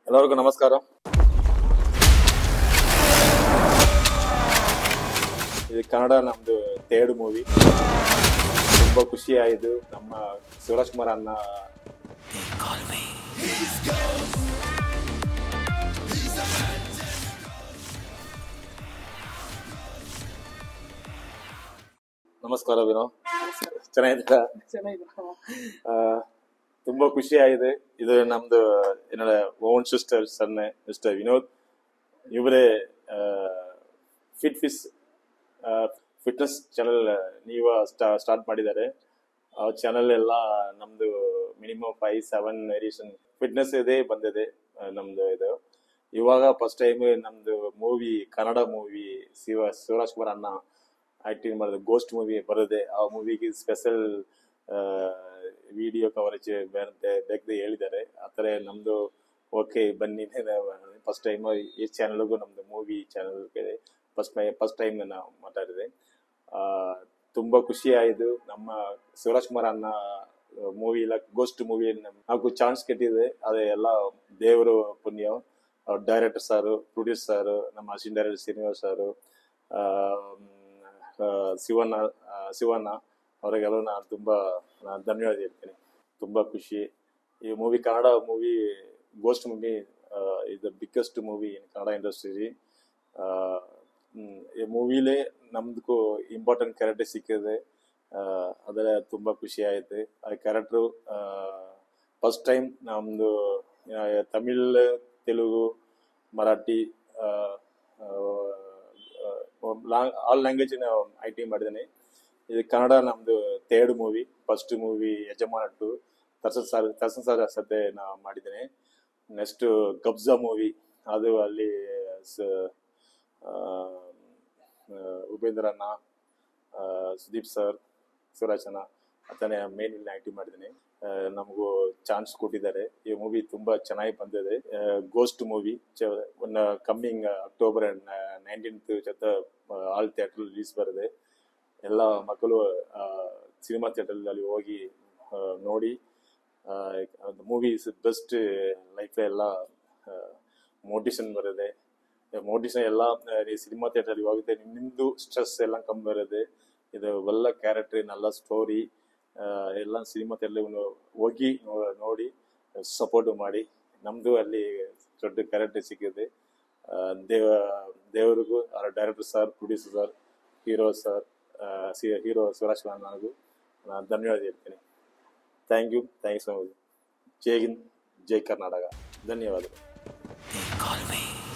ಎಲ್ಲರಿಗೂ ನಮಸ್ಕಾರ ಇದು ಕನ್ನಡ ನಮ್ದು ಥರ್ಡ್ ಮೂವಿ ತುಂಬಾ ಖುಷಿ ಆಯ್ತು ನಮ್ಮ ಶಿವರಾಜ್ ಕುಮಾರ್ ಅನ್ನ ನಮಸ್ಕಾರ ವಿನೋ ಚೆನ್ನಾಗಿದ್ದೀರಾ ಆ, ತುಂಬಾ ಖುಷಿ ಆಗಿದೆ ಇದು ನಮ್ದು ಏನಲ್ಲ ಓನ್ ಸಿಸ್ಟರ್ ಸನ್ನೆ ಮಿಸ್ಟರ್ ವಿನೋದ್ ಇವರೇ ಫಿಟ್ ಫಿಸ್ ಫಿಟ್ನೆಸ್ ಚಾನಲ್ ನೀವು ಸ್ಟಾರ್ಟ್ ಮಾಡಿದ್ದಾರೆ ಆ ಚಾನಲ್ ಎಲ್ಲ ನಮ್ದು minimum five seven variation fitness ಇದೆ ಬಂದಿದೆ ಆ, ನಮ್ದು ಇದು ಇವಾಗ ಫಸ್ಟ್ ಟೈಮ್ ನಮ್ದು ಮೂವಿ ಕನ್ನಡ ಮೂವಿ ಶಿವ ಶಿವರಾಜ್ ಕುಮಾರ್ ಅಣ್ಣ ಆಕ್ಟಿಂಗ್ ಮಾಡಿದ ಗೋಸ್ಟ್ ಮೂವಿ ಬರುತ್ತೆ ಆ ಮೂವಿಗೆ ಸ್ಪೆಷಲ್ ವಿಡಿಯೋ ಕವರೇಜ್ ಬೇರೆ ಬೇಕದೆ ಹೇಳಿದ್ದಾರೆ ಆ ಥರ ನಮ್ದು ಓಕೆ ಬನ್ನಿ ಫಸ್ಟ್ ಟೈಮ್ ಈ ಚಾನಲ್ಗೂ ನಮ್ದು movie channel first first time ನಾವು ಮಾತಾಡಿದೆ ಆ, ತುಂಬಾ ಖುಷಿ ಆಯ್ತು ನಮ್ಮ ಶಿವರಾಜ್ ಕುಮಾರ್ ಅನ್ನ ಮೂವಿ ಇಲ್ಲ ಗೋಸ್ಟ್ ಮೂವಿ ನಾವು ಚಾನ್ಸ್ ಕೆಟ್ಟಿದೆ ಅದೇ ಎಲ್ಲ ದೇವರು ಪುಣ್ಯ ಡೈರೆಕ್ಟರ್ ಸಾರು ಪ್ರೊಡ್ಯೂಸ್ ಸಾರು ನಮ್ಮ ಅಸಿಸ್ಟೆಂಟ್ ಡೈರೆಕ್ಟರ್ ಶ್ರೀನಿವಾಸ್ ಸಾರು ಆ, ಆ, ಶಿವಣ್ಣ ಆ, ಶಿವಣ್ಣ ಅವರಿಗೆಲ್ಲ ನಾನು ತುಂಬಾ ನಾನು ಧನ್ಯವಾದ ಹೇಳ್ತೀನಿ ತುಂಬಾ ಖುಷಿ ಈ movie Kannada movie ghost movie ಇದು biggest movie in Kannada industry ಈ ಮೂವಿಲೇ ನಮ್ದಕ್ಕೂ ಇಂಪಾರ್ಟೆಂಟ್ ಕ್ಯಾರೆಕ್ಟರ್ ಸಿಕ್ಕಿದೆ ಆ, ಅದರ ತುಂಬಾ ಖುಷಿ ಆಯ್ತು ಆ ಕ್ಯಾರೆಕ್ಟ್ರು ಫಸ್ಟ್ ಟೈಮ್ ನಮ್ದು ಆ, ತಮಿಳ್ ತೆಲುಗು ಮರಾಠಿ ಆಲ್ ಲ್ಯಾಂಗ್ವೇಜ್ ಐ ಟಿ ಮಾಡಿದ್ದೇನೆ ಇದು ಕನ್ನಡ ನಮ್ದು third movie first movie Yajamana to Darshan sir Darshan sir ಸದ್ಯ ನಾ ಮಾಡಿದ್ದೇನೆ ನೆಕ್ಸ್ಟ್ ಕಬ್ಜಾ ಮೂವಿ ಅದು ಅಲ್ಲಿ ಸ- ಆ, ಆ, ಉಪೇಂದ್ರ ಅಣ್ಣ ಆ, ಸುದೀಪ್ ಸರ್ ಶಿವರಾಜ್ ಅಣ್ಣ ಅತನೇ ಮೇನ್ ಇಲ್ಲಿ ಆಕ್ಟಿಂಗ್ ಮಾಡಿದ್ದೀನಿ ನಮಗೂ ಚಾನ್ಸ್ ಕೊಟ್ಟಿದ್ದಾರೆ ಈ ಮೂವಿ ತುಂಬಾ ಚೆನ್ನಾಗಿ ಬಂದಿದೆ ghost movie coming October nineteenth ಜೊತೆ ಆಲ್ ಥಿಯೇಟರ್ ರಿಲೀಸ್ ಬರುತ್ತೆ ಎಲ್ಲ ಮಕ್ಕಳು ಸಿನಿಮಾ ಥಿಯೇಟರ್ ಅಲ್ಲಿ ಹೋಗಿ ಆ, ನೋಡಿ ಮೂವಿ ಇಸ್ ಬೆಸ್ಟ್ ಲೈಫ್ ಎಲ್ಲ ಮೋಟಿವೇಶನ್ ಬರುತ್ತೆ ಮೋಟಿವೇಶನ್ ಎಲ್ಲ ಸಿನಿಮಾ ಥಿಯೇಟರ್ ಅಲ್ಲಿ ಹೋಗುತ್ತೆ ನಿಮ್ದು ಸ್ಟ್ರೆಸ್ ಎಲ್ಲ ಕಮ್ಮಿ ಬರುತ್ತೆ ಇದು ಒಳ್ಳೆ ಕ್ಯಾರೆಕ್ಟರ್ നല്ല ಸ್ಟೋರಿ ಎಲ್ಲ ಸಿನಿಮಾ ಥಿಯೇಟರ್ ಹೋಗಿ ನೋ- ನೋಡಿ ಸಪೋರ್ಟ್ ಮಾಡಿ ನಮ್ದು ಅಲ್ಲಿ ದೊಡ್ಡ ಕ್ಯಾರೆಕ್ಟರ್ ಸಿಕ್ಕಿದೆ ಆ, ದೇವ ದೇವರಿಗೂ director sir producer sir hero sir hero Shivaraj Kumar ನನಗೂ ನಾನು ಧನ್ಯವಾದ ಹೇಳ್ತೀನಿ thank you thank you so much Jai Hind Jai Karnataka ಧನ್ಯವಾದಗಳು They call me